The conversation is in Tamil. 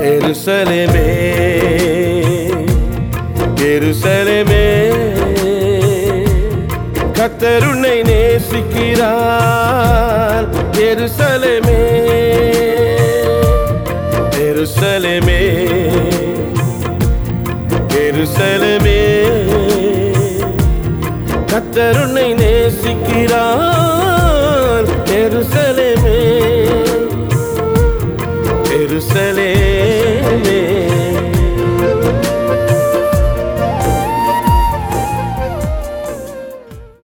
எருசலேமே எருசலேமே கத்தர் உன்னை நேசிக்கிறார் எருசலேமே எருசலேமே எருசலேமே கத்தர் உன்னை நேசிக்கிறார் எருசலேமே